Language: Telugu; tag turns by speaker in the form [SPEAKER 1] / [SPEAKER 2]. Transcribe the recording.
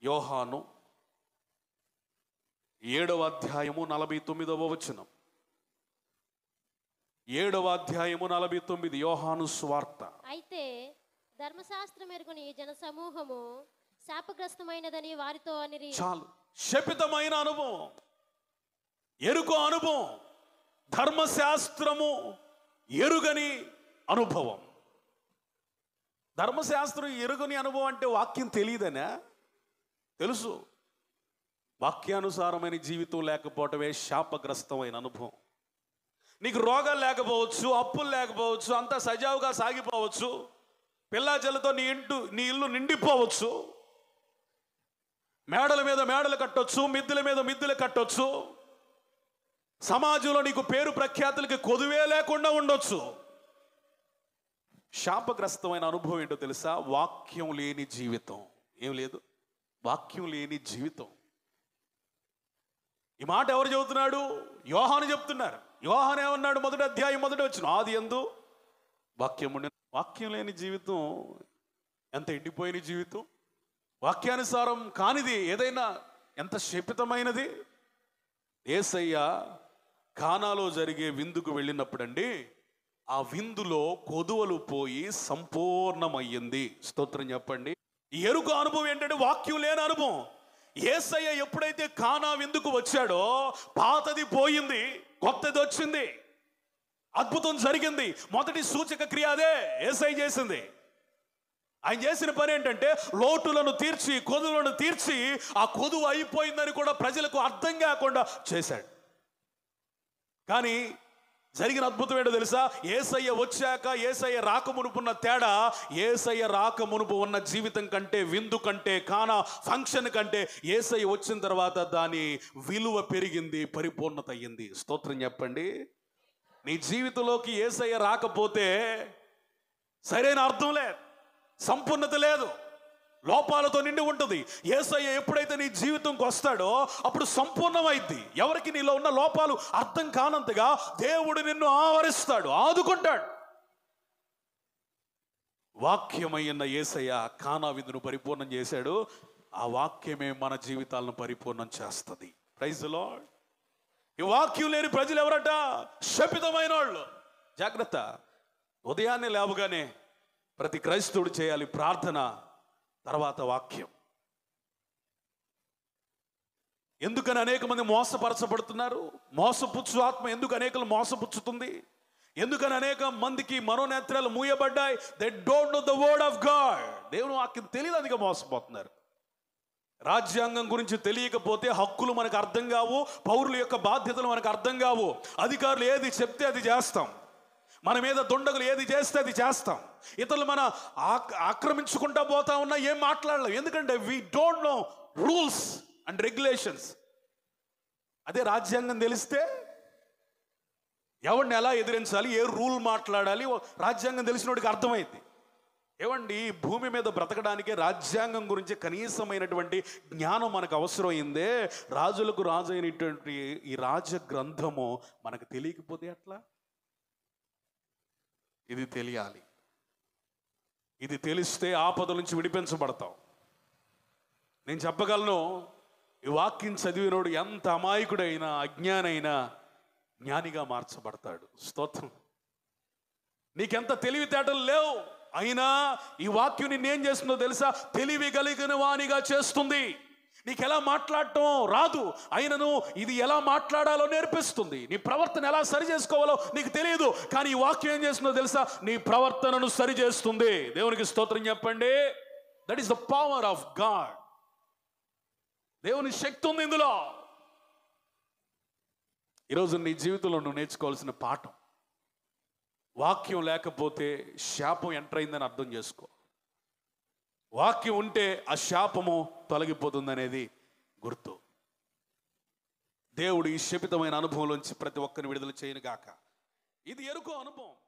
[SPEAKER 1] యోహాను ఏడవ అధ్యాయము నలభై తొమ్మిదవ వచనం ఏడవ అధ్యాయము నలభై తొమ్మిది యోహాను స్వార్త
[SPEAKER 2] అయితే ధర్మశాస్త్రం ఎరుగుని జన సమూహము శాపగ్రస్తమైనదని వారితో అనిరి
[SPEAKER 1] చాలు శపితమైన అనుభవం ఎరుకు అనుభవం ధర్మశాస్త్రము ఎరుగని అనుభవం ధర్మశాస్త్రం ఎరుగని అనుభవం అంటే వాక్యం తెలియదనా తెలుసు వాక్యానుసారమైన జీవితం లేకపోవటమే శాపగ్రస్తమైన అనుభవం నీకు రోగాలు లేకపోవచ్చు అప్పులు లేకపోవచ్చు అంతా సజావుగా సాగిపోవచ్చు పిల్లా జల్లతో నీ ఇంటు నీ ఇల్లు నిండిపోవచ్చు మేడల మీద మేడలు కట్టొచ్చు మిద్దెల మీద మిద్దెలు కట్టొచ్చు సమాజంలో నీకు పేరు ప్రఖ్యాతులకి కొదువే లేకుండా ఉండొచ్చు శాపగ్రస్తమైన అనుభవం ఏంటో తెలుసా వాక్యం లేని జీవితం ఏం లేదు వాక్యం లేని జీవితం ఈ మాట ఎవరు చెబుతున్నాడు యోహాను చెప్తున్నారు యోహాను ఏమన్నాడు మొదటి అధ్యాయం మొదటి వచ్చిన ఆది ఎందు వాక్యం ఉండి వాక్యం లేని జీవితం ఎంత ఎండిపోయిన జీవితం వాక్యానుసారం కానిది ఏదైనా ఎంత శపితమైనది ఏసయ్య కానాలో జరిగే విందుకు వెళ్ళినప్పుడండి ఆ విందులో కొదువలు పోయి సంపూర్ణమయ్యింది స్తోత్రం చెప్పండి ఈ ఎరుక అనుభవం ఏంటంటే వాక్యం లేని అనుభవం ఏసయ్య ఎప్పుడైతే కానా విందుకు వచ్చాడో పాతది పోయింది కొత్తది వచ్చింది అద్భుతం జరిగింది మొదటి సూచక క్రియ అదే ఏసై చేసింది ఆయన చేసిన పని ఏంటంటే లోటులను తీర్చి కొదులను తీర్చి ఆ కొదువు అయిపోయిందని కూడా ప్రజలకు అర్థం కాకుండా చేశాడు కానీ జరిగిన అద్భుతం ఏంటో తెలుసా ఏసయ్య వచ్చాక ఏసయ్య రాక మునుపున్న తేడా ఏసయ్య రాక మునుపు ఉన్న జీవితం కంటే విందు కంటే కానా ఫంక్షన్ కంటే ఏసయ్య వచ్చిన తర్వాత దాని విలువ పెరిగింది పరిపూర్ణత అయ్యింది స్తోత్రం చెప్పండి నీ జీవితంలోకి ఏసయ్య రాకపోతే సరైన అర్థం లేదు సంపూర్ణత లేదు లోపాలతో నిండి ఉంటుంది ఏసయ్య ఎప్పుడైతే నీ జీవితంకి వస్తాడో అప్పుడు సంపూర్ణమైద్ది ఎవరికి నీలో ఉన్న లోపాలు అర్థం కానంతగా దేవుడు నిన్ను ఆవరిస్తాడు ఆదుకుంటాడు వాక్యమైన ఏసయ్య కానా విందును పరిపూర్ణం చేశాడు ఆ వాక్యమే మన జీవితాలను పరిపూర్ణం చేస్తుంది ప్రైజ్ లార్డ్ ఈ వాక్యం లేని ప్రజలు ఎవరట శపితమైన వాళ్ళు జాగ్రత్త ఉదయాన్నే లేవగానే ప్రతి క్రైస్తవుడు చేయాలి ప్రార్థన తర్వాత వాక్యం ఎందుకని అనేక మంది మోసపరచబడుతున్నారు మోసపుచ్చు ఆత్మ ఎందుకు అనేకలు మోసపుచ్చుతుంది ఎందుకని అనేక మందికి మనోనేత్రాలు మూయబడ్డాయి they don't know the word of God దేవుని వాక్యం తెలియదు అందుకే మోసపోతున్నారు రాజ్యాంగం గురించి తెలియకపోతే హక్కులు మనకు అర్థం కావు పౌరుల యొక్క బాధ్యతలు మనకు అర్థం కావు అధికారులు ఏది చెప్తే అది చేస్తాం మన మీద దుండగులు ఏది చేస్తే అది చేస్తాం ఇతరులు మన ఆక్- ఆక్రమించుకుంటా పోతా ఉన్నా ఏం మాట్లాడలేం ఎందుకంటే we don't know rules and regulations అదే రాజ్యాంగం తెలిస్తే ఎవరిని ఎలా ఎదిరించాలి ఏ రూల్ మాట్లాడాలి ఓ రాజ్యాంగం తెలిసినోడికి అర్థమైంది ఏమండి ఈ భూమి మీద బ్రతకడానికే రాజ్యాంగం గురించి కనీసమైనటువంటి జ్ఞానం మనకు అవసరమైందే రాజులకు రాజు అయినటువంటి ఈ రాజ గ్రంథము మనకు తెలియకపోతే ఎట్లా ఇది తెలియాలి ఇది తెలిస్తే ఆపద నుంచి విడిపించబడతాం నేను చెప్పగలను ఈ వాక్యం చదివినోడు ఎంత అమాయకుడైనా అజ్ఞానైనా జ్ఞానిగా మార్చబడతాడు స్తోత్రం నీకెంత తెలివితేటలు లేవు అయినా ఈ వాక్యం నిన్నేం చేస్తుందో తెలుసా తెలివి కలిగిన వానిగా చేస్తుంది నీకు ఎలా మాట్లాడటం రాదు అయినను ఇది ఎలా మాట్లాడాలో నేర్పిస్తుంది నీ ప్రవర్తన ఎలా సరి చేసుకోవాలో నీకు తెలియదు కానీ ఈ వాక్యం ఏం చేస్తుందో తెలుసా నీ ప్రవర్తనను సరి చేస్తుంది దేవునికి స్తోత్రం చెప్పండి that is the power of God దేవుని శక్తి ఉంది ఇందులో ఈరోజు నీ జీవితంలో నువ్వు నేర్చుకోవాల్సిన పాఠం వాక్యం లేకపోతే శాపం ఎంటర్ అయిందని అర్థం చేసుకో వాక్యం ఉంటే ఆ శాపము తొలగిపోతుందనేది గుర్తు దేవుడు ఈ శపితమైన అనుభవంలోంచి ప్రతి ఒక్కరిని విడుదల చేయను గాక ఇది ఎరుకో అనుభవం